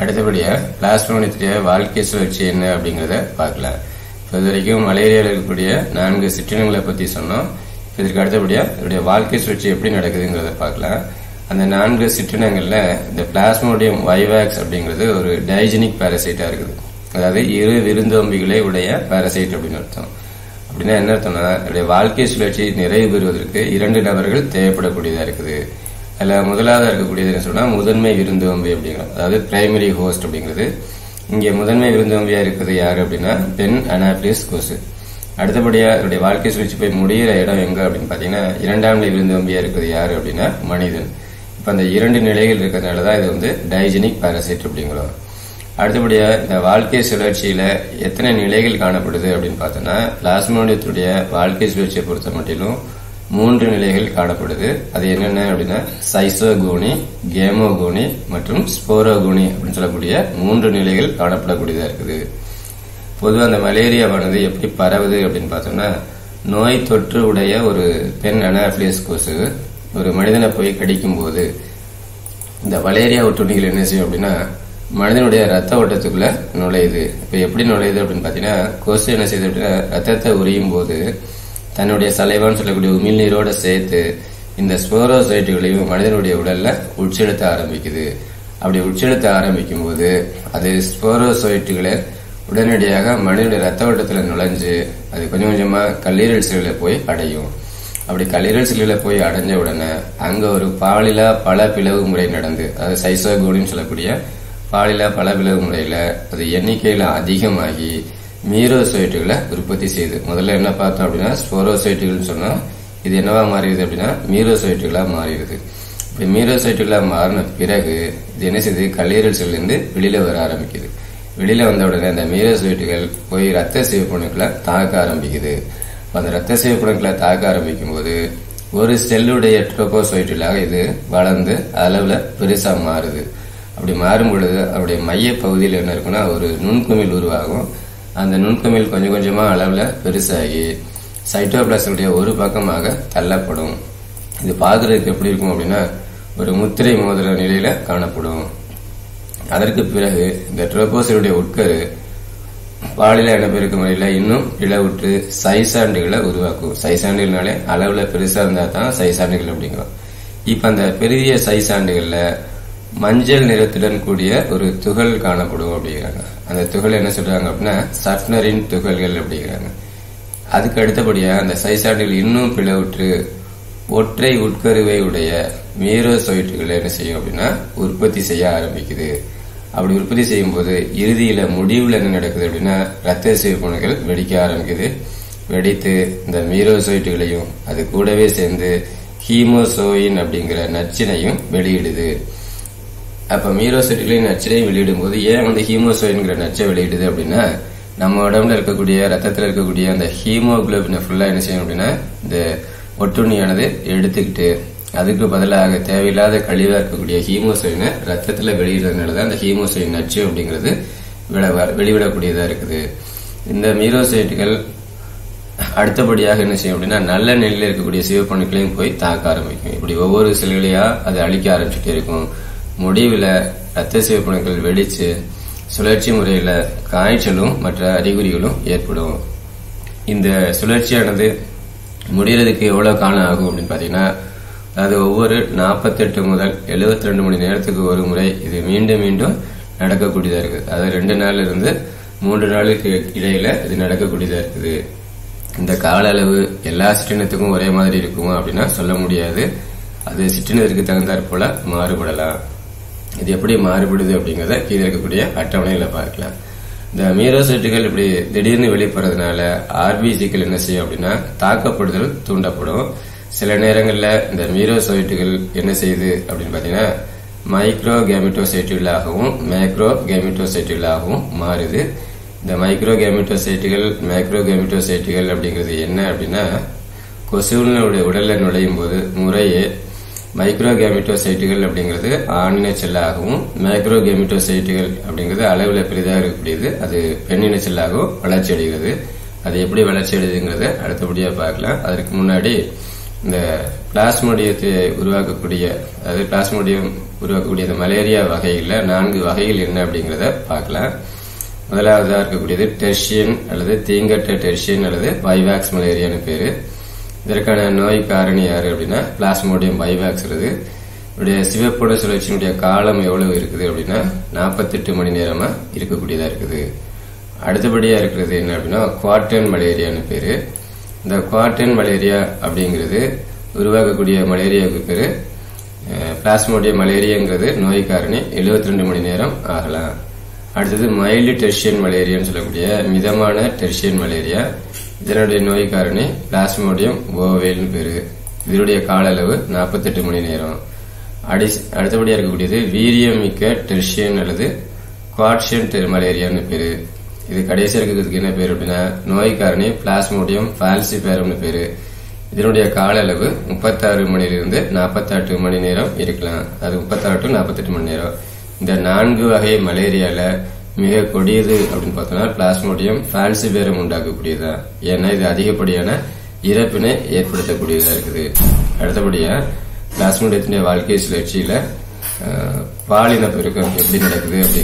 அடுத்தபடியா பிளாஸ்மோனியத்துடைய வாழ்க்கை சுழற்சி என்ன அப்படிங்கறத பார்க்கலாம் இப்ப இது வரைக்கும் மலேரியாவில் இருக்கக்கூடிய நான்கு சிற்றினங்களை பத்தி சொன்னோம் இப்ப இதற்கு அடுத்தபடியா இதோடைய வாழ்க்கை சுழற்சி எப்படி நடக்குதுங்கிறத பார்க்கலாம் அந்த நான்கு சிற்றினங்கள்ல இந்த பிளாஸ்மோடியம் வைவாக்ஸ் அப்படிங்கிறது ஒரு டைஜெனிக் பாரசைட்டா இருக்குது அதாவது இரு விருந்தோம்பிகளை உடைய பாரசைட் அப்படின்னு அர்த்தம் அப்படின்னா என்ன அர்த்தம்னா இதோடைய வாழ்க்கை சுழற்சி நிறைவு பெறுவதற்கு இரண்டு நபர்கள் தேவைப்படக்கூடியதா இருக்குது அதுல முதலாவதா இருக்கக்கூடியது என்ன சொன்னா முதன்மை விருந்தோம்பி அப்படிங்கிறது அதாவது பிரைமரி ஹோஸ்ட் அப்படிங்கிறது இங்க முதன்மை விருந்தோம்பியா இருக்குது யாரு அப்படின்னா பெண் அனாப்ளிஸ் கொசு அடுத்தபடியா இதோடைய வாழ்க்கை சுழற்சி போய் முடிகிற இடம் எங்க அப்படின்னு பாத்தீங்கன்னா இரண்டாம் நிலை விருந்தோம்பியா இருக்குது யாரு அப்படின்னா மனிதன் இப்ப அந்த இரண்டு நிலைகள் இருக்கிறதுனால தான் இது வந்து டைஜெனிக் பாரசைட் அப்படிங்கிறோம் அடுத்தபடியா இந்த வாழ்க்கை சுழற்சியில எத்தனை நிலைகள் காணப்படுது அப்படின்னு பார்த்தோம்னா பிளாஸ்மோடியத்துடைய வாழ்க்கை சுழற்சியை பொறுத்த மட்டிலும் மூன்று நிலைகள் காணப்படுது அது என்னென்ன அப்படின்னா சைசோகோனி கேமோகோனி மற்றும் ஸ்போரோகோனி அப்படின்னு சொல்லக்கூடிய மூன்று நிலைகள் காணப்படக்கூடியதா இருக்குது பொதுவாக அந்த மலேரியாவானது எப்படி பரவுது அப்படின்னு பார்த்தோம்னா நோய் தொற்று உடைய ஒரு பெண் அனாஃபிலியஸ் கொசு ஒரு மனிதனை போய் கடிக்கும் போது இந்த மலேரியா ஒட்டுண்ணிகள் என்ன செய்யும் அப்படின்னா மனிதனுடைய ரத்த ஓட்டத்துக்குள்ள நுழையுது இப்ப எப்படி நுழையுது அப்படின்னு பாத்தீங்கன்னா கொசு என்ன செய்யுது அப்படின்னா ரத்தத்தை உரியும் போது தன்னுடைய சலைவான்னு சொல்லக்கூடிய உமிழ்நீரோட சேர்த்து இந்த ஸ்போரோசைட்டுகளையும் மனிதனுடைய உடல்ல உட்செலுத்த ஆரம்பிக்குது அப்படி உட்செலுத்த ஆரம்பிக்கும் போது அது ஸ்போரோசைட்டுகளை உடனடியாக மனிதனுடைய ரத்த ஓட்டத்துல நுழைஞ்சு அது கொஞ்சம் கொஞ்சமா கல்லீரல் செல்களை போய் அடையும் அப்படி கல்லீரல் செல்களை போய் அடைஞ்ச உடனே அங்க ஒரு பாலிலா பல பிளவு முறை நடந்து அதாவது சைசோகோனின்னு சொல்லக்கூடிய பாலிலா பல பிளவு முறையில அது எண்ணிக்கையில அதிகமாகி மீரோசைட்டுகளை உற்பத்தி செய்யுது முதல்ல என்ன பார்த்தோம் அப்படின்னா ஸ்போரோசைட்டுகள்னு சொன்னா இது என்னவா மாறிடுது அப்படின்னா மீரோசைட்டுகளா மாறிடுது இப்ப மீரோசைட்டுகளா மாறின பிறகு இது என்ன செய்யுது கல்லீரல் செல்ல இருந்து வெளியில வர ஆரம்பிக்குது வெளியில வந்த உடனே அந்த மீரோசைட்டுகள் போய் ரத்த சிவப்பணுக்களை தாக்க ஆரம்பிக்குது அந்த ரத்த சிவப்பணுக்களை தாக்க ஆரம்பிக்கும் போது ஒரு செல்லுடைய ட்ரோபோசைட்டிலாக இது வளர்ந்து அளவுல பெருசா மாறுது அப்படி மாறும் பொழுது அவருடைய மைய பகுதியில் என்ன இருக்குன்னா ஒரு நுண்குமிழ் உருவாகும் அந்த நுண்குமிழ் கொஞ்சம் கொஞ்சமா அளவுல பெருசாகி சைட்டோபிளாஸ்டுடைய ஒரு பக்கமாக தள்ளப்படும் இது பார்க்கறதுக்கு எப்படி இருக்கும் அப்படின்னா ஒரு முத்திரை மோதிர நிலையில காணப்படும் அதற்கு பிறகு இந்த ட்ரோபோசைடுடைய உட்கரு பாலில இனப்பெருக்க முறையில இன்னும் பிளவுற்று சைசாண்டுகளை உருவாக்கும் சைசாண்டுகள்னாலே அளவுல பெருசா இருந்தா தான் சைசாண்டுகள் அப்படிங்கிறோம் இப்ப அந்த பெரிய சைசாண்டுகள்ல மஞ்சள் நிறத்துடன் கூடிய ஒரு துகள் காணப்படும் அப்படிங்கிறாங்க அந்த துகள் என்ன சொல்றாங்க அப்படின்னா சஃப்னரின் துகள்கள் அப்படிங்கிறாங்க அதுக்கு அடுத்தபடியா அந்த சைசாண்டுகள் இன்னும் பிளவுற்று ஒற்றை உட்கருவை உடைய மீரோசைட்டுகளை என்ன செய்யும் அப்படின்னா உற்பத்தி செய்ய ஆரம்பிக்குது அப்படி உற்பத்தி செய்யும் போது இறுதியில முடிவுல என்ன நடக்குது அப்படின்னா ரத்த சிவப்பணுகள் வெடிக்க ஆரம்பிக்குது வெடித்து இந்த மீரோசைட்டுகளையும் அது கூடவே சேர்ந்து ஹீமோசோயின் அப்படிங்கிற நச்சினையும் வெளியிடுது அப்ப மீரோசைட்டுகளையும் நச்சினையும் வெளியிடும் போது ஏன் வந்து ஹீமோசோயின்ங்கிற நச்சை வெளியிடுது அப்படின்னா நம்ம உடம்புல இருக்கக்கூடிய ரத்தத்துல இருக்கக்கூடிய அந்த ஹீமோகுளோபினை ஃபுல்லா என்ன செய்யும் அப்படின்னா இந்த ஒட்டுண்ணியானது எடுத்துக்கிட்டு அதுக்கு பதிலாக தேவையில்லாத கழிவா இருக்கக்கூடிய ஹீமோசைனை ரத்தத்துல வெளியிடுறதுனால தான் அந்த ஹீமோசைன் நச்சு அப்படிங்கிறது வெளிவிடக்கூடியதா இருக்குது இந்த மீரோசைட்டுகள் அடுத்தபடியாக என்ன செய்யும் அப்படின்னா நல்ல நிலையில் இருக்கக்கூடிய சிவப்பணுக்களையும் போய் தாக்க ஆரம்பிக்கும் இப்படி ஒவ்வொரு செல்களையா அது அழிக்க ஆரம்பிச்சுட்டே இருக்கும் முடிவுல ரத்த சிவப்பணுக்கள் வெடிச்சு சுழற்சி முறையில காய்ச்சலும் மற்ற அறிகுறிகளும் ஏற்படும் இந்த சுழற்சியானது முடிகிறதுக்கு எவ்வளவு காலம் ஆகும் அப்படின்னு பாத்தீங்கன்னா அதாவது ஒவ்வொரு நாற்பத்தெட்டு முதல் எழுபத்தி ரெண்டு மணி நேரத்துக்கு ஒரு முறை இது மீண்டும் மீண்டும் நடக்கக்கூடியதா இருக்குது அதாவது ரெண்டு நாள்ல இருந்து மூன்று நாளுக்கு இடையில இது நடக்கக்கூடியதா இருக்குது இந்த கால அளவு எல்லா சிற்றினத்துக்கும் ஒரே மாதிரி இருக்குமா அப்படின்னா சொல்ல முடியாது அது சிற்றினத்திற்கு தகுந்தாற் போல மாறுபடலாம் இது எப்படி மாறுபடுது அப்படிங்கறத கீழே இருக்கக்கூடிய அட்டவணையில பார்க்கலாம் இந்த மீரோசைட்டுகள் இப்படி திடீர்னு வெளிப்படுறதுனால ஆர்பிசிக்கள் என்ன செய்யும் அப்படின்னா தாக்கப்படுதல் தூண்டப்படும் சில நேரங்கள்ல இந்த மீரோசைட்டுகள் என்ன செய்யுது அப்படின்னு பாத்தீங்கன்னா மைக்ரோ கேமிட்டோசைட்டுகளாகவும் மேக்ரோ கேமிட்டோசைட்டுகளாகவும் மாறுது இந்த மைக்ரோ கேமிட்டோசைட்டுகள் மேக்ரோ கேமிட்டோசைட்டுகள் அப்படிங்கிறது என்ன அப்படின்னா கொசுவினுடைய உடல்ல நுழையும் போது முறையே மைக்ரோ கேமிட்டோசைட்டுகள் அப்படிங்கிறது ஆணின செல்லாகவும் மேக்ரோ கேமிட்டோசைட்டுகள் அப்படிங்கிறது அளவில் பெரிதாக இருக்கக்கூடியது அது பெண்ணின செல்லாகவும் வளர்ச்சி அடைகிறது அது எப்படி வளர்ச்சி அடையுதுங்கிறத அடுத்தபடியாக பார்க்கலாம் அதற்கு முன்னாடி இந்த பிளாஸ்மோடியத்தை உருவாக்கக்கூடிய அதாவது பிளாஸ்மோடியம் உருவாக்கக்கூடிய இந்த மலேரியா வகைகளில் நான்கு வகைகள் என்ன அப்படிங்கிறத பார்க்கலாம் முதலாவதா இருக்கக்கூடியது டெர்ஷியன் அல்லது தீங்கட்ட டெர்ஷியன் அல்லது வைவாக்ஸ் மலேரியான்னு பேரு இதற்கான நோய் காரணி யாரு அப்படின்னா பிளாஸ்மோடியம் வைவாக்ஸ் இதனுடைய சிவப்புட சுழற்சியினுடைய காலம் எவ்வளவு இருக்குது அப்படின்னா நாற்பத்தெட்டு மணி நேரமா இருக்கக்கூடியதா இருக்குது அடுத்தபடியா இருக்கிறது என்ன அப்படின்னா குவாட்டன் மலேரியான்னு பேரு இந்த குவாட்டன் மலேரியா அப்படிங்கிறது உருவாக்கக்கூடிய மலேரியாவுக்கு பேரு பிளாஸ்மோடியம் மலேரியாங்கிறது நோய் காரணி 72 மணி நேரம் ஆகலாம் அடுத்தது மைல்டு டெர்ஷியன் மலேரியான்னு சொல்லக்கூடிய மிதமான டெர்ஷியன் மலேரியா இதனுடைய நோய் காரணி பிளாஸ்மோடியம் ஓவேல்னு பேரு இதனுடைய கால அளவு 48 மணி நேரம் அடி- அடுத்தபடியா இருக்கக்கூடியது வீரியமிக்க டெர்ஷியன் அல்லது குவாட்ஷியன் மலேரியான்னு பேரு இது கடைசியா இருக்கிறதுக்கு என்ன பேரு அப்படின்னா நோய் காரணி பிளாஸ்மோடியம் பால்சிபேரம்னு பேரு இதனுடைய கால அளவு முப்பத்தாறு மணிலிருந்து நாற்பத்தெட்டு மணி நேரம் இருக்கலாம் அது முப்பத்தாறு டு நாற்பத்தெட்டு மணி நேரம் இந்த நான்கு வகை மலேரியால மிக கொடியது அப்படின்னு பார்த்தோம்னா பிளாஸ்மோடியம் பால்சிபேரம் உண்டாக்கக்கூடியதா ஏன்னா இது அதிகப்படியான இறப்பினை ஏற்படுத்தக்கூடியதா இருக்குது அடுத்தபடியா பிளாஸ்மோடியத்தினுடைய வாழ்க்கை சுழற்சியில அஹ், பாலின பெருக்கம் எப்படி நடக்குது அப்படி